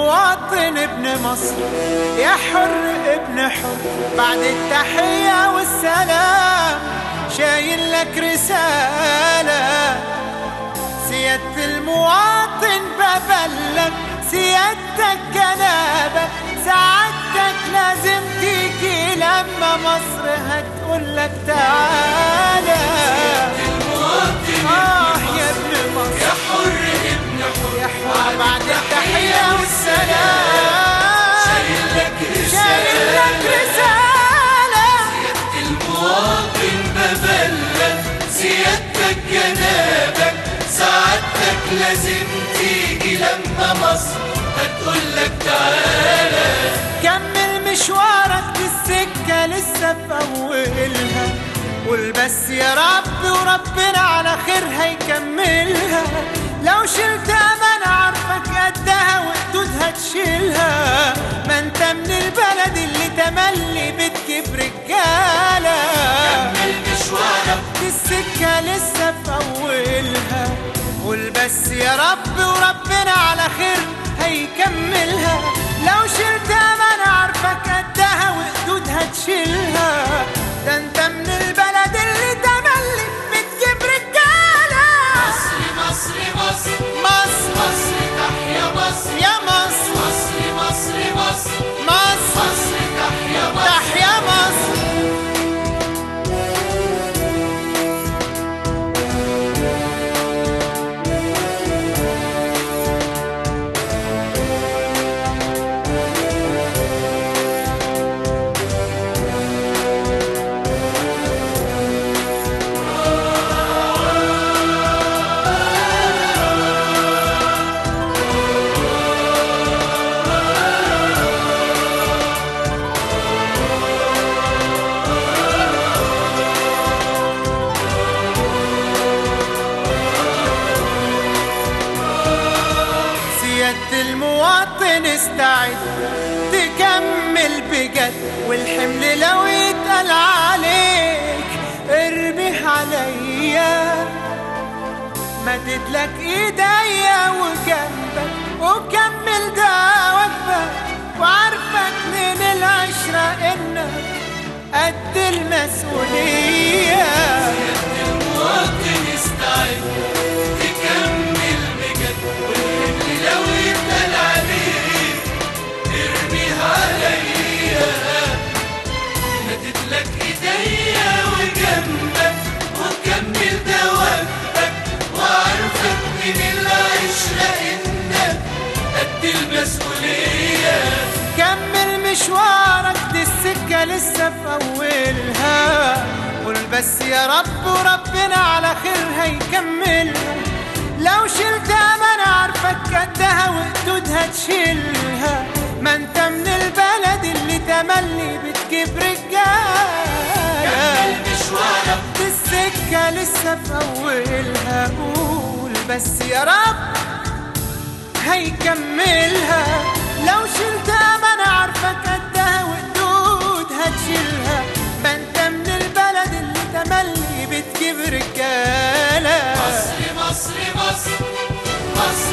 المواطن ابن مصر يا حر ابن حر بعد التحية والسلام شايل لك رسالة سيادة المواطن ببلغ سيادتك جنابك سعادتك لازم تيجي لما مصر هتقول لك تعالى آه يا ابن مصر يا حر ابن حر يا حر بعد التحية والسلام شايل لك شايل رسالة لك رسالة المواطن ببلغ سيادتك جنابك سعادتك لازم تيجي لما مصر هتقول لك تعالى كمل مشوارك دي السكة لسه في أولها قول بس يا رب وربنا على خير هيكملها لو شلت أمانة عارفك قدها وحدودها تشيلها ما انت من البلد اللي تملي بتجيب رجالة كمل مشوارك دي السكة لسه في أولها قول بس يا رب وربنا على خير هيكملها لو شلت أمانة عارفك قدها وحدودها تشيلها ده انت من البلد اللي تملي بتجيب رجالة مصر مصر مصر مصر مصر تحيا مصر يا مصر مصر مصر مصر مصر مصر تحيا مصر تحيا مصر سيادة المواطن استعد تكمل بجد والحمل لو يتقل عليك ارميه عليا مدد لك ايديا وجنبك وكمل ده واجبك وعارفك من العشرة انك قد المسؤولية المواطن استعد تكمل بجد والحمل لو يتقل عليك ارميها عليا مدد لك ايديا وجنبك وكمل دوامك وعارفك من العشرة انك قد المسؤولية كمل مشوارك دي السكة لسه في أولها قول بس يا رب وربنا على خير هيكملها لو شلت أمانة عارفك قدها وحدودها تشيلها ما انت من البلد اللي تملي بتجيب رجالة كمل مشوارك دي السكة لسه في أولها قول بس يا رب هيكملها لو شلت أمانة عارفك قدها وحدودها تشيلها ما انت من البلد اللي تملي بتجيب رجالة مصر مصر مصر مصر